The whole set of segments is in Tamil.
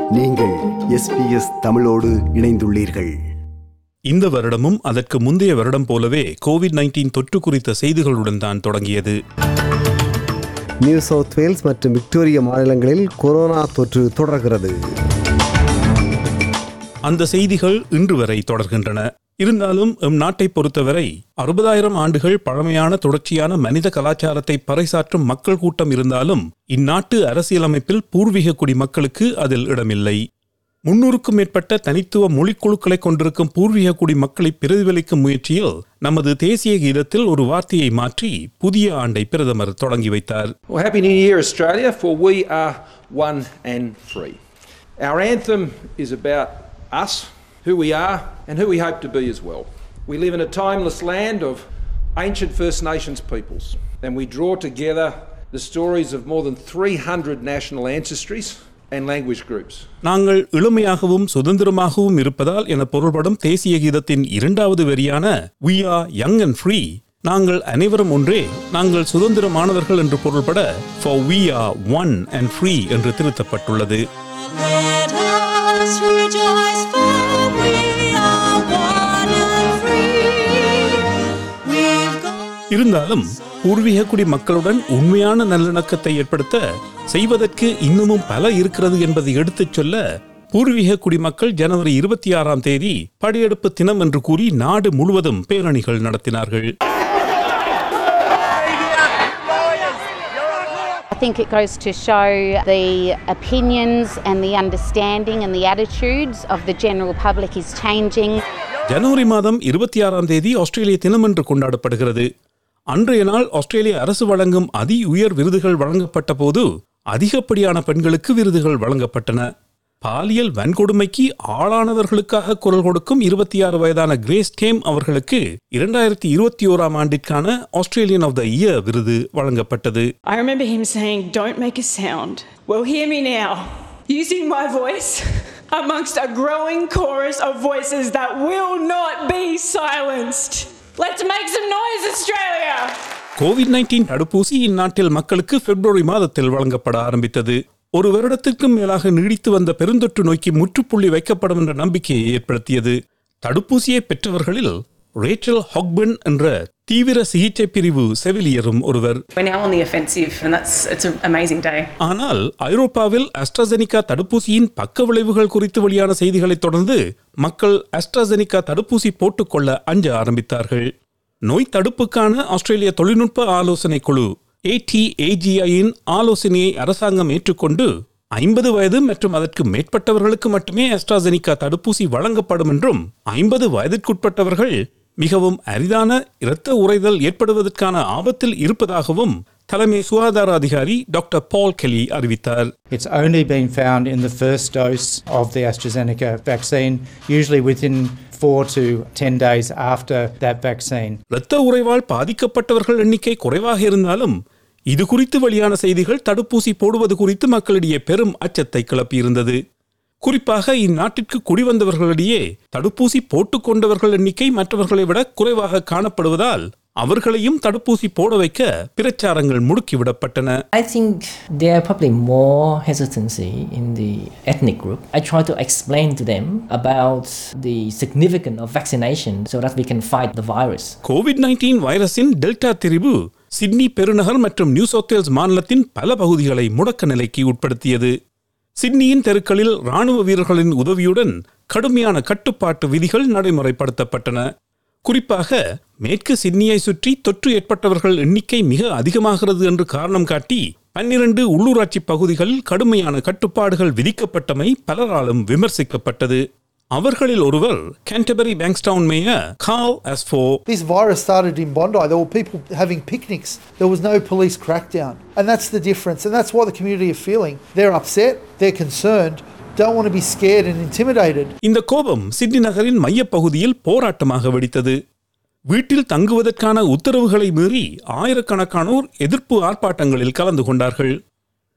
நீங்கள் எஸ்பிஎஸ் தமிழோடு இணைந்துள்ளீர்கள் இந்த வருடமும் அதற்கு முந்தைய வருடம் போலவே கோவிட் 19 தொற்று குறித்த செய்திகளுடன் தான் தொடங்கியது நியூ சவுத் வேல்ஸ் மற்றும் விக்டோரியா மாநிலங்களில் கொரோனா தொற்று தொடர்கிறது அந்த செய்திகள் இன்று வரை தொடர்கின்றன இருந்தாலும் எம் நாட்டை பொறுத்தவரை அறுபதாயிரம் ஆண்டுகள் பழமையான தொடர்ச்சியான மனித கலாச்சாரத்தை பறைசாற்றும் மக்கள் கூட்டம் இருந்தாலும் இந்நாட்டு அரசியலமைப்பில் பூர்வீக குடி மக்களுக்கு அதில் இடமில்லை முன்னூறுக்கும் மேற்பட்ட தனித்துவ மொழிக்குழுக்களை கொண்டிருக்கும் பூர்வீக குடி மக்களை பிரதிபலிக்கும் முயற்சியில் நமது தேசிய கீதத்தில் ஒரு வார்த்தையை மாற்றி புதிய ஆண்டை பிரதமர் தொடங்கி வைத்தார் Well, Happy New Year, Australia, for we are one and free. Our anthem is about us, who we are, and who we hope to be as well. We live in a timeless land of ancient First Nations peoples, and we draw together the stories of more than 300 national ancestries and language groups. நாங்கள் இளமையாகவும் சுதந்திரமாகவும் இருப்பதால் என பொருள்படும் தேசிய கீதத்தின் இரண்டாவது வரியான we are young and free நாங்கள் அனைவரும் ஒன்றே நாங்கள் சுதந்திரமானவர்கள் என்று பொருள்பட for we are one and free என்று திருத்தப்பட்டுள்ளது Let us rejoice, for we are one and free. We've got இருந்தாலும் பூர்வீக குடி மக்களுடன் உண்மையான நல்லிணக்கத்தை ஏற்படுத்த செய்வதற்கு இன்னமும் பல இருக்கிறது என்பதை எடுத்துச் சொல்ல பூர்வீக குடிமக்கள் ஜனவரி இருபத்தி ஆறாம் தேதி படையெடுப்பு தினம் என்று கூறி நாடு முழுவதும் பேரணிகள் நடத்தினார்கள் I think it goes to show the opinions and the understanding and the attitudes of the general public is changing. ஜனவரி மாதம் இருபத்தி ஆறாம் தேதி ஆஸ்திரேலிய தினம் என்று கொண்டாடப்படுகிறது அன்றைய நாள் ஆஸ்திரேலிய அரசு வழங்கும் அதி உயர் விருதுகள் வழங்கப்பட்ட போது அதிகப்படியான பெண்களுக்கு விருதுகள் வழங்கப்பட்டன பாலியல் வன்கொடுமைக்கு ஆளானவர்களுக்காக குரல் கொடுக்கும் இருபத்தி ஆறு வயதான கிரேஸ் டேம் அவர்களுக்கு இரண்டாயிரத்தி இருபத்தி ஓராம் ஆண்டிற்கான ஆஸ்திரேலியன் ஆஃப் த இயர் விருது வழங்கப்பட்டது I remember him saying, Don't make a sound. Well, hear me now. Using my voice amongst a growing chorus of voices that will not be silenced. Let's make some noise, Australia! Covid 19 தடுப்பூசி இந்நாட்டில் மக்களுக்கு பிப்ரவரி மாதத்தில் வழங்கப்பட ஆரம்பித்தது ஒரு வருடத்திற்கும் மேலாக நீடித்து வந்த பெருந்தொற்று நோக்கி முற்றுப்புள்ளி வைக்கப்படும் என்ற நம்பிக்கையை ஏற்படுத்தியது தடுப்பூசியை பெற்றவர்களில் ரேச்சல் ஹாக்பன் என்ற தீவிர சிகிச்சை பிரிவு செவிலியரும் ஒருவர் We're now on the offensive, and that's it's an amazing day. ஆனால் ஐரோப்பாவில் அஸ்ட்ராசெனிகா தடுப்பூசியின் பக்க விளைவுகள் குறித்து வெளியான செய்திகளைத் தொடர்ந்து மக்கள் அஸ்ட்ராசெனிகா தடுப்பூசி போட்டுக்கொள்ள அஞ்ச ஆரம்பித்தார்கள் நோய் தடுப்புக்கான ஆஸ்திரேலிய தொழில்நுட்ப ஆலோசனை குழு ஏடிஏஜிஐயின் ஆலோசனையை அரசாங்கம் ஏற்றுக்கொண்டு ஐம்பது வயது மற்றும் அதற்கு மேற்பட்டவர்களுக்கு மட்டுமே அஸ்ட்ராசெனிகா தடுப்பூசி வழங்கப்படும் என்றும் ஐம்பது வயதிற்குட்பட்டவர்கள் மிகவும் அரிதான இரத்த உறைதல் ஏற்படுவதற்கான ஆபத்தில் இருப்பதாகவும் தலைமை சுகாதார அதிகாரி டாக்டர் பால் கெலி அறிவித்தார் It's only been found in the first dose of the AstraZeneca vaccine, usually within four to 10 days after that vaccine. இரத்த உறைவால் பாதிக்கப்பட்டவர்கள் எண்ணிக்கை குறைவாக இருந்தாலும் இது குறித்து வெளியான செய்திகள் தடுப்பூசி போடுவது குறித்து மக்களிடையே பெரும் அச்சத்தை கிளப்பியிருந்தது குறிப்பாக இந்நாட்டிற்கு குடிவந்தவர்களிடையே தடுப்பூசி போட்டுக் கொண்டவர்கள் எண்ணிக்கை மற்றவர்களை விட குறைவாக காணப்படுவதால் அவர்களையும் தடுப்பூசி போட வைக்க பிரச்சாரங்கள் முடுக்கிவிடப்பட்டன I think there are probably more hesitancy in the ethnic group. I try to explain to them about the significance of vaccination so that we can fight the virus. Covid 19 வைரஸின் டெல்டா திரிவு சிட்னி பெருநகர் மற்றும் நியூ சவுத் வேல்ஸ் மாநிலத்தின் பல பகுதிகளை முடக்க நிலைக்கு உட்படுத்தியது சிட்னியின் தெருக்களில் ராணுவ வீரர்களின் உதவியுடன் கடுமையான கட்டுப்பாட்டு விதிகள் நடைமுறைப்படுத்தப்பட்டன குறிப்பாக மேற்கு சிட்னியை சுற்றி தொற்று ஏற்பட்டவர்கள் எண்ணிக்கை மிக அதிகமாகிறது என்று காரணம் காட்டி பன்னிரண்டு உள்ளூராட்சி பகுதிகளில் கடுமையான கட்டுப்பாடுகள் விதிக்கப்பட்டமை பலராலும் விமர்சிக்கப்பட்டது அவர்களில் ஒருவர் Canterbury Bankstown mayor Khal Asfour This virus started in Bondi. There were people having picnics. There was no police crackdown. And that's the difference. And that's why the community are feeling. They're upset, they're concerned, don't want to be scared and intimidated. இந்த கோபம் சிட்னி நகரின் மையப்பகுதியில் போராட்டமாக வெடித்தது வீட்டில் தங்குவதற்கான உத்தரவுகளை மீறி ஆயிரக்கணக்கானோர் எதிர்ப்பு ஆர்ப்பாட்டங்களில் கலந்து கொண்டார்கள்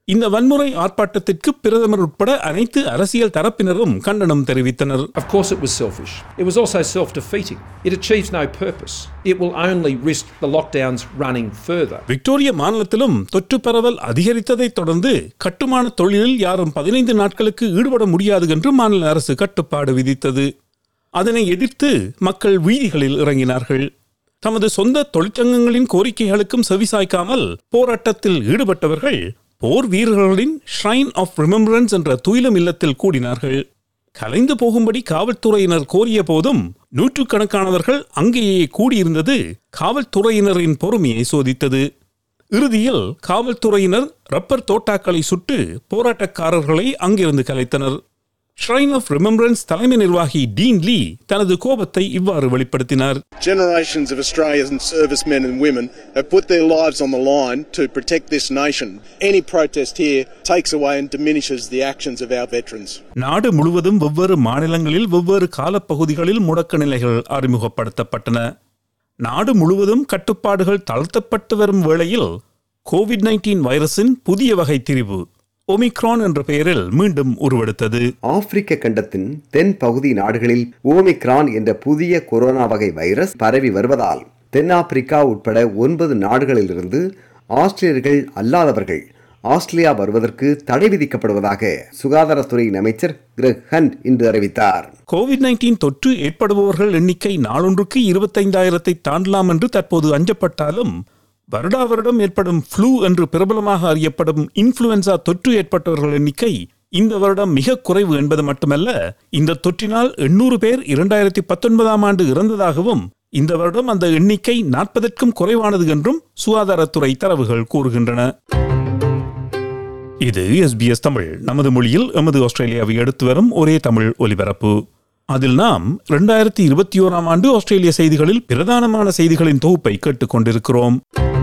இந்த வன்முறை ஆர்ப்பாட்டத்திற்கு பிரதமர் உட்பட அனைத்து அரசியல் தரப்பினரும் கண்டனம் தெரிவித்தனர் Of course, it was selfish. It was also self defeating. It achieves no purpose. It will only risk the lockdowns running further. Victoria மாநிலத்திலும் தொற்று பரவல் அதிகரித்ததைத் தொடர்ந்து கட்டுமான தொழிலில் யாரும் பதினைந்து நாட்களுக்கு ஈடுபட முடியாது என்று மாநில அரசு கட்டுப்பாடு விதித்தது அதனை எதிர்த்து மக்கள் வீதிகளில் இறங்கினார்கள் தமது சொந்த தொழிற்சங்கங்களின் கோரிக்கைகளுக்கும் செவிசாய்க்காமல் போராட்டத்தில் ஈடுபட்டவர்கள் போர் வீரர்களின் ஷ்ரைன் ஆஃப் ரிமெம்பரன்ஸ் என்ற துயிலம் இல்லத்தில் கூடினார்கள் கலைந்து போகும்படி காவல்துறையினர் கோரிய போதும் நூற்றுக்கணக்கானவர்கள் அங்கேயே கூடியிருந்தது காவல்துறையினரின் பொறுமையை சோதித்தது இறுதியில் காவல்துறையினர் ரப்பர் தோட்டாக்களை சுட்டு போராட்டக்காரர்களை அங்கிருந்து கலைத்தனர் ஷ்ரைன் ஆஃப் ரிமெம்பரன்ஸ் தலைமை நிர்வாகி டீன் லீ தனது கோபத்தை இவ்வாறு வெளிப்படுத்தினார் Generations of Australian servicemen and women have put their lives on the line to protect this nation. Any protest here takes away and diminishes the actions of our veterans. நாடு முழுவதும் வெவ்வேறு மாநிலங்களில் வெவ்வேறு காலப்பகுதிகளில் முடக்க நிலைகள் அறிமுகப்படுத்தப்பட்டன நாடு முழுவதும் கட்டுப்பாடுகள் தளர்த்தப்பட்டு வரும் வேளையில் கோவிட் நைன்டீன் வைரஸின் புதிய வகை திரிவு ஒமிக்ரான் என்ற பெயரில் மீண்டும் உருவெடுத்தது ஆப்பிரிக்க கண்டத்தின் தென் பகுதி நாடுகளில் ஓமிக்ரான் என்ற புதிய கொரோனா வகை வைரஸ் பரவி வருவதால் தென்னாப்பிரிக்கா உட்பட ஒன்பது நாடுகளிலிருந்து ஆஸ்திரேலியர்கள் அல்லாதவர்கள் ஆஸ்திரேலியா வருவதற்கு தடை விதிக்கப்படுவதாக சுகாதாரத்துறையின் அமைச்சர் கிரெக் ஹண்ட் இன்று அறிவித்தார் கோவிட் நைன்டீன் தொற்று ஏற்படுபவர்கள் எண்ணிக்கை நாளொன்றுக்கு இருபத்தைந்தாயிரத்தை தாண்டலாம் என்று தற்போது அஞ்சப்பட்டாலும் வருடா வருடம் ஏற்படும் ஃப்ளூ என்று பிரபலமாக அறியப்படும் இன்ஃப்ளூயன்சா தொற்று ஏற்பட்டவர்கள் எண்ணிக்கை இந்த வருடம் மிக குறைவு என்பது மட்டுமல்ல இந்த தொற்றினால் எண்ணூறு பேர் இரண்டாயிரத்தி பத்தொன்பதாம் ஆண்டு இறந்ததாகவும் இந்த வருடம் அந்த எண்ணிக்கை நாற்பதற்கும் குறைவானது என்றும் சுகாதாரத்துறை தரவுகள் கூறுகின்றன இது எஸ்பிஎஸ் தமிழ் நமது மொழியில் எமது ஆஸ்திரேலியாவை எடுத்து வரும் ஒரே தமிழ் ஒலிபரப்பு அதில் நாம் இரண்டாயிரத்தி இருபத்தி ஓராம் ஆண்டு ஆஸ்திரேலிய செய்திகளில் பிரதானமான செய்திகளின் தொகுப்பை கேட்டுக்கொண்டிருக்கிறோம்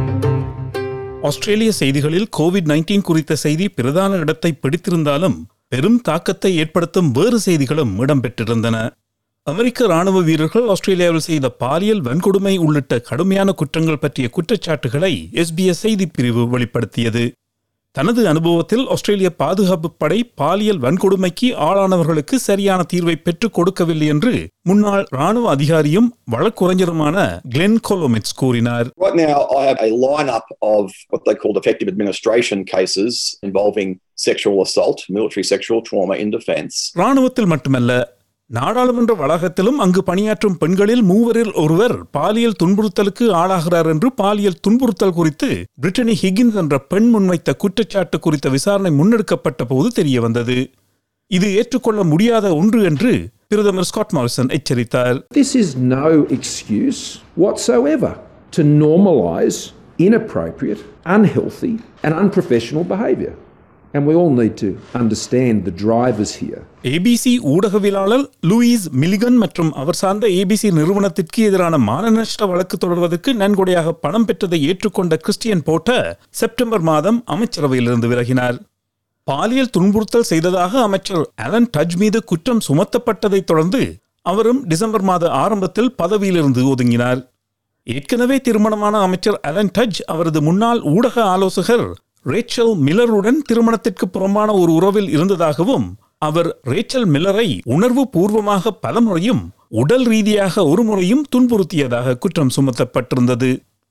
ஆஸ்திரேலிய செய்திகளில் கோவிட் நைன்டீன் குறித்த செய்தி பிரதான இடத்தை பிடித்திருந்தாலும் பெரும் தாக்கத்தை ஏற்படுத்தும் வேறு செய்திகளும் இடம்பெற்றிருந்தன அமெரிக்க ராணுவ வீரர்கள் ஆஸ்திரேலியாவில் செய்த பாலியல் வன்கொடுமை உள்ளிட்ட கடுமையான குற்றங்கள் பற்றிய குற்றச்சாட்டுகளை எஸ்பிஎஸ் செய்திப் பிரிவு வெளிப்படுத்தியது தனது அனுபவத்தில் ஆஸ்திரேலிய பாதுகாப்பு படை பாலியல் வன்கொடுமைக்கு ஆளானவர்களுக்கு சரியான தீர்வை பெற்றுக் கொடுக்கவில்லை என்று முன்னாள் ராணுவ அதிகாரியும் வழக்குரைஞருமான கிளென் கோலோமிட்ஸ் கூறினார் Right now, I have a lineup of what they call effective administration cases involving sexual assault, military sexual trauma in defence. ராணுவத்தில் மட்டுமல்ல நாடாளுமன்ற வளாகத்திலும் அங்கு பணியாற்றும் பெண்களில் மூவரில் ஒருவர் பாலியல் துன்புறுத்தலுக்கு ஆளாகிறார் என்று பாலியல் துன்புறுத்தல் குறித்து பிரிட்டனி ஹிகின்ஸ் என்ற பெண் முன்வைத்த குற்றச்சாட்டு குறித்த விசாரணை முன்னெடுக்கப்பட்ட போது தெரிய வந்தது இது ஏற்றுக்கொள்ள முடியாத ஒன்று என்று பிரதமர் ஸ்காட் மாரிசன் எச்சரித்தார் This is no excuse whatsoever to normalise inappropriate, unhealthy, and unprofessional behaviour. And we all need to understand the drivers here. ABC ஊடகவியலாளர் லூயிஸ் மிலிகன் மற்றும் அவர் சார்ந்த ஏபிசி நிறுவனத்திற்கு எதிரான மானநஷ்ட வழக்கு தொடர்வதற்கு நன்கொடையாக பணம் பெற்றதை ஏற்றுக்கொண்ட கிறிஸ்டியன் போர்ட்டர் செப்டம்பர் மாதம் அமைச்சரவையிலிருந்து விலகினார் பாலியல் துன்புறுத்தல் செய்ததாக அமைச்சர் அலன் டஜ் மீது குற்றம் சுமத்தப்பட்டதைத் தொடர்ந்து அவரும் டிசம்பர் மாத ஆரம்பத்தில் பதவியிலிருந்து ஒதுங்கினார் ஏற்கனவே திருமணமான அமைச்சர் அலன் டஜ் அவரது முன்னாள் ஊடக ஆலோசகர் ரேச்சல் மில்லருடன் திருமணத்திற்கு புறம்பான ஒரு உறவில் இருந்ததாகவும் அவர் ரேச்சல் மில்லரை உணர்வு பூர்வமாக பலமுறையும் உடல் ரீதியாக ஒரு முறையும் துன்புறுத்தியதாக குற்றம் சுமத்தப்பட்டிருந்தது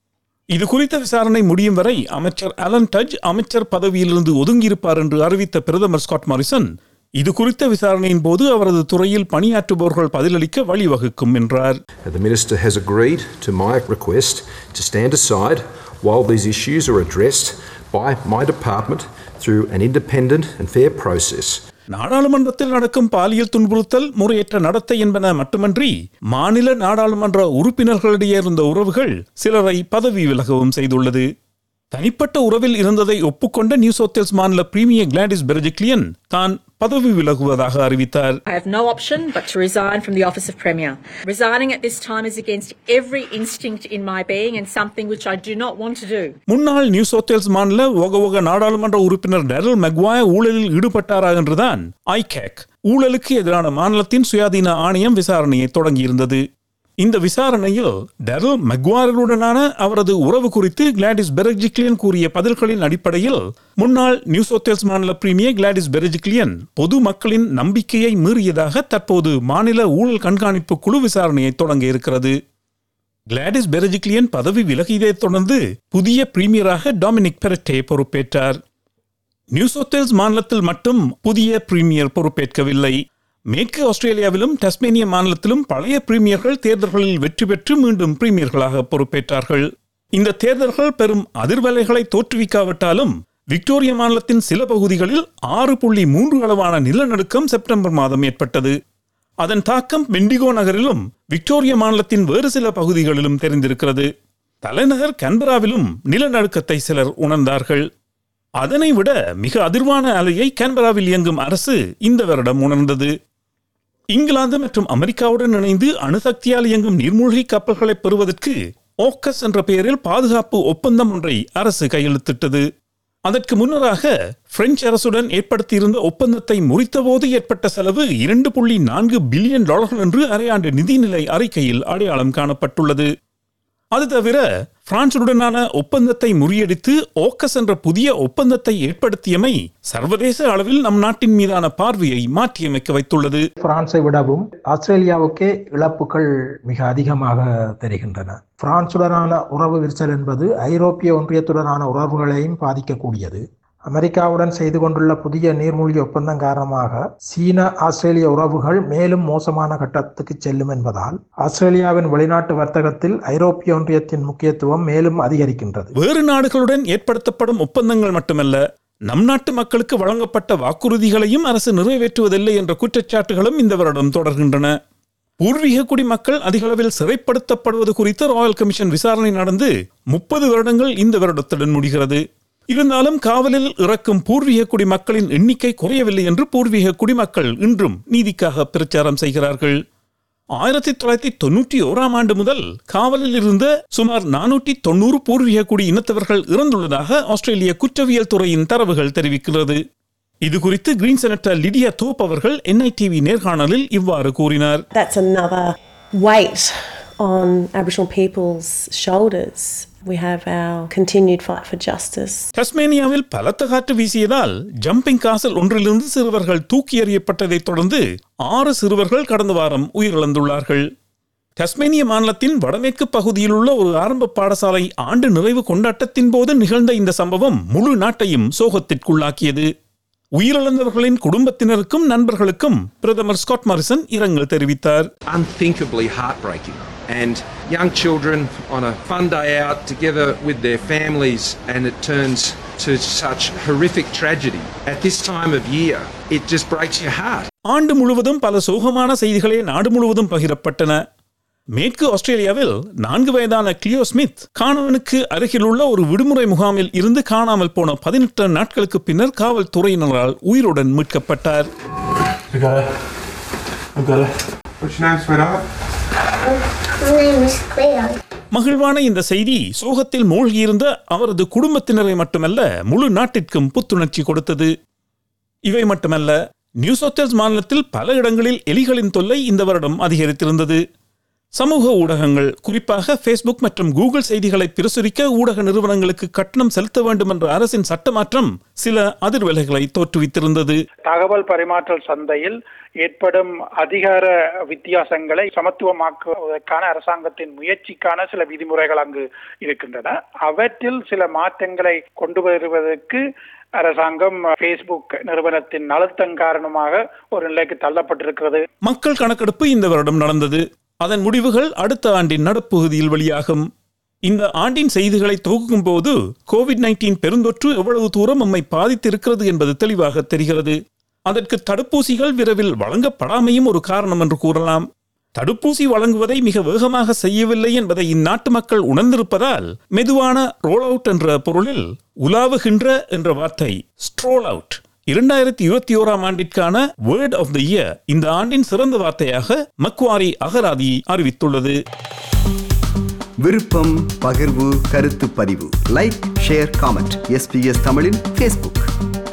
இது குறித்த விசாரணை முடியும் வரை அமைச்சர் அலன் டஜ் அமைச்சர் பதவியிலிருந்து ஒதுங்கியிருப்பார் என்று அறிவித்த பிரதமர் ஸ்காட் மாரிசன் இது குறித்த விசாரணையின் போது அவரது துறையில் பணியாற்றுபவர்கள் பதிலளிக்க வழிவகுக்கும் என்றார் The Minister has agreed to my request to stand aside while these issues are addressed by my department through an independent and fair process. நாடாளுமன்றத்தில் நடக்கும் பாலியல் துன்புறுத்தல் முறையற்ற நடத்தை என்பன மட்டுமன்றி மாநில நாடாளுமன்ற உறுப்பினர்களிடையே இருந்த உறவுகள் சிலரை பதவி விலகவும் செய்துள்ளது தனிப்பட்ட உறவில் இருந்ததை ஒப்புக்கொண்ட நியூ சவுத் மாநில பிரீமியர் கிளாடிஸ் பெர்ஜிக்லியன் தான் பதவி விலகுவதாக அறிவித்தார் I have no option but to resign from the office of Premier. Resigning at this time is against every instinct in my being and something which I do not want to do. முன்னாள் நியூ சவுத் மாநில ஓக ஓக நாடாளுமன்ற உறுப்பினர் டெரல் மெக்வாய் ஊழலில் ஈடுபட்டாரா என்றுதான் ஐகேக் ஊழலுக்கு எதிரான மாநிலத்தின் சுயாதீன ஆணையம் விசாரணையை தொடங்கியிருந்தது இந்த விசாரணையில் டெரல் மெக்வாரருடனான அவரது உறவு குறித்து கிளாடிஸ் பெரஜிக்லியன் கூறிய பதில்களின் அடிப்படையில் முன்னாள் நியூ சோத்தேல்ஸ் மாநில பிரீமியர் கிளாடிஸ் பெரஜிக்லியன் பொது மக்களின் நம்பிக்கையை மீறியதாக தற்போது மாநில ஊழல் கண்காணிப்பு குழு விசாரணையை தொடங்க இருக்கிறது கிளாடிஸ் பெரஜிக்லியன் பதவி விலகியதைத் தொடர்ந்து புதிய பிரீமியராக டாமினிக் பெரட்டே பொறுப்பேற்றார் நியூ சவுத்தேல்ஸ் மாநிலத்தில் மட்டும் புதிய பிரீமியர் பொறுப்பேற்கவில்லை மேற்கு ஆஸ்திரேலியாவிலும் டஸ்மேனிய மாநிலத்திலும் பழைய பிரீமியர்கள் தேர்தல்களில் வெற்றி பெற்று மீண்டும் பிரீமியர்களாக பொறுப்பேற்றார்கள் இந்த தேர்தல்கள் பெரும் அதிர்வலைகளை தோற்றுவிக்காவிட்டாலும் விக்டோரியா மாநிலத்தின் சில பகுதிகளில் ஆறு புள்ளி மூன்று அளவான நிலநடுக்கம் செப்டம்பர் மாதம் ஏற்பட்டது அதன் தாக்கம் பெண்டிகோ நகரிலும் விக்டோரியா மாநிலத்தின் வேறு சில பகுதிகளிலும் தெரிந்திருக்கிறது தலைநகர் கன்பராவிலும் நிலநடுக்கத்தை சிலர் உணர்ந்தார்கள் அதனை விட மிக அதிர்வான அலையை கேன்பராவில் இயங்கும் அரசு இந்த வருடம் உணர்ந்தது இங்கிலாந்து மற்றும் அமெரிக்காவுடன் இணைந்து அணுசக்தியால் இயங்கும் நீர்மூழ்கி கப்பல்களை பெறுவதற்கு ஓக்கஸ் என்ற பெயரில் பாதுகாப்பு ஒப்பந்தம் ஒன்றை அரசு கையெழுத்திட்டது அதற்கு முன்னராக பிரெஞ்சு அரசுடன் ஏற்படுத்தியிருந்த ஒப்பந்தத்தை முறித்தபோது ஏற்பட்ட செலவு இரண்டு புள்ளி நான்கு பில்லியன் டாலர்கள் என்று அரையாண்டு நிதிநிலை அறிக்கையில் அடையாளம் காணப்பட்டுள்ளது அது தவிர பிரான்சுடனான ஒப்பந்தத்தை முறியடித்து ஓக்கஸ் என்ற புதிய ஒப்பந்தத்தை ஏற்படுத்தியமை சர்வதேச அளவில் நம் நாட்டின் மீதான பார்வையை மாற்றியமைக்க வைத்துள்ளது பிரான்ஸை விடவும் ஆஸ்திரேலியாவுக்கே இழப்புகள் மிக அதிகமாக தெரிகின்றன பிரான்சுடனான உறவு விரிசல் என்பது ஐரோப்பிய ஒன்றியத்துடனான உறவுகளையும் பாதிக்கக்கூடியது அமெரிக்காவுடன் செய்து கொண்டுள்ள புதிய நீர்மூழ்கி ஒப்பந்தம் காரணமாக சீன ஆஸ்திரேலிய உறவுகள் மேலும் மோசமான கட்டத்துக்கு செல்லும் என்பதால் ஆஸ்திரேலியாவின் வெளிநாட்டு வர்த்தகத்தில் ஐரோப்பிய ஒன்றியத்தின் முக்கியத்துவம் மேலும் அதிகரிக்கின்றது வேறு நாடுகளுடன் ஏற்படுத்தப்படும் ஒப்பந்தங்கள் மட்டுமல்ல நம் நாட்டு மக்களுக்கு வழங்கப்பட்ட வாக்குறுதிகளையும் அரசு நிறைவேற்றுவதில்லை என்ற குற்றச்சாட்டுகளும் இந்த வருடம் தொடர்கின்றன பூர்வீக குடிமக்கள் அதிகளவில் சிறைப்படுத்தப்படுவது குறித்து ராயல் கமிஷன் விசாரணை நடந்து முப்பது வருடங்கள் இந்த வருடத்துடன் முடிகிறது இருந்தாலும் காவலில் இறக்கும் பூர்வீக குடிமக்களின் எண்ணிக்கை குறையவில்லை என்று பூர்வீக குடிமக்கள் இன்றும் நீதிக்காக பிரச்சாரம் செய்கிறார்கள் ஆயிரத்தி தொள்ளாயிரத்தி தொன்னூற்றி ஓராம் ஆண்டு முதல் காவலில் இருந்த சுமார் நானூற்றி தொண்ணூறு பூர்வீக குடி இனத்தவர்கள் இறந்துள்ளதாக ஆஸ்திரேலிய குற்றவியல் துறையின் தரவுகள் தெரிவிக்கிறது இது குறித்து கிரீன் செனட்டர் லிடியா தோப் அவர்கள் என்ஐடிவி நேர்காணலில் இவ்வாறு கூறினார் That's another weight on Aboriginal people's shoulders. We have our continued fight for justice. டஸ்மேனியாவில் பலத்த காற்று வீசியதால் ஜம்பிங் காசல் ஒன்றிலிருந்து சிறுவர்கள் தூக்கி எறியப்பட்டதைத் தொடர்ந்து ஆறு சிறுவர்கள் கடந்த வாரம் உயிரிழந்துள்ளார்கள் டஸ்மேனிய மாநிலத்தின் வடமேற்கு பகுதியில் உள்ள ஒரு ஆரம்ப பாடசாலை ஆண்டு நிறைவு கொண்டாட்டத்தின் போது நிகழ்ந்த இந்த சம்பவம் முழு நாட்டையும் சோகத்திற்குள்ளாக்கியது உயிரிழந்தவர்களின் குடும்பத்தினருக்கும் நண்பர்களுக்கும் பிரதமர் ஸ்காட் மாரிசன் இரங்கல் தெரிவித்தார் unthinkably heartbreaking. And young children on a fun day out together with their families, and it turns to such horrific tragedy. At this time of year, it just breaks your heart. ஆண்டு முழுவதும் பல சோகமான செய்திகளே நாடு முழுவதும் பகிரப்பட்டன மேற்கு ஆஸ்திரேலியாவில் நான்கு வயதான கிளியோ ஸ்மித் காணவனுக்கு அருகில் உள்ள ஒரு விடுமுறை முகாமில் இருந்து காணாமல் போன பதினெட்டு நாட்களுக்கு பின்னர் காவல்துறையினரால் உயிருடன் மீட்கப்பட்டார் I got it. I got it. What's your name, sweetheart? My name is Cleo. மகிழ்வான இந்த செய்தி சோகத்தில் மூழ்கியிருந்த அவரது குடும்பத்தினரை மட்டுமல்ல முழு நாட்டிற்கும் புத்துணர்ச்சி கொடுத்தது இவை மட்டுமல்ல நியூ சவுத் மாநிலத்தில் பல இடங்களில் எலிகளின் தொல்லை இந்த வருடம் அதிகரித்திருந்தது சமூக ஊடகங்கள் குறிப்பாக ஃபேஸ்புக் மற்றும் கூகுள் செய்திகளை பிரசுரிக்க ஊடக நிறுவனங்களுக்கு கட்டணம் செலுத்த வேண்டும் என்ற அரசின் சட்ட மாற்றம் சில அதிர்வலைகளை தோற்றுவித்திருந்தது தகவல் பரிமாற்றல் சந்தையில் ஏற்படும் அதிகார வித்தியாசங்களை சமத்துவமாக்குவதற்கான அரசாங்கத்தின் முயற்சிக்கான சில விதிமுறைகள் அங்கு இருக்கின்றன அவற்றில் சில மாற்றங்களை கொண்டு வருவதற்கு அரசாங்கம் ஃபேஸ்புக் நிறுவனத்தின் அழுத்தம் காரணமாக ஒரு நிலைக்கு தள்ளப்பட்டிருக்கிறது மக்கள் கணக்கெடுப்பு இந்த வருடம் நடந்தது அதன் முடிவுகள் அடுத்த ஆண்டின் நடப்பகுதியில் வெளியாகும் இந்த ஆண்டின் செய்திகளை தொகுக்கும் போது கோவிட் நைன்டீன் பெருந்தொற்று எவ்வளவு தூரம் நம்மை பாதித்திருக்கிறது என்பது தெளிவாக தெரிகிறது அதற்கு தடுப்பூசிகள் விரைவில் வழங்கப்படாமையும் ஒரு காரணம் என்று கூறலாம் தடுப்பூசி வழங்குவதை மிக வேகமாக செய்யவில்லை என்பதை இந்நாட்டு மக்கள் உணர்ந்திருப்பதால் மெதுவான ரோல் அவுட் என்ற பொருளில் உலாவுகின்ற என்ற வார்த்தை ஸ்ட்ரோல் அவுட் இரண்டாயிரத்தி இருபத்தி ஓராம் ஆண்டிற்கான வேர்ட் ஆஃப் த இயர் இந்த ஆண்டின் சிறந்த வார்த்தையாக மக்வாரி அகராதி அறிவித்துள்ளது விருப்பம் பகிர்வு கருத்து பதிவு லைக் ஷேர் காமெண்ட் எஸ்பிஎஸ் தமிழின் ஃபேஸ்புக்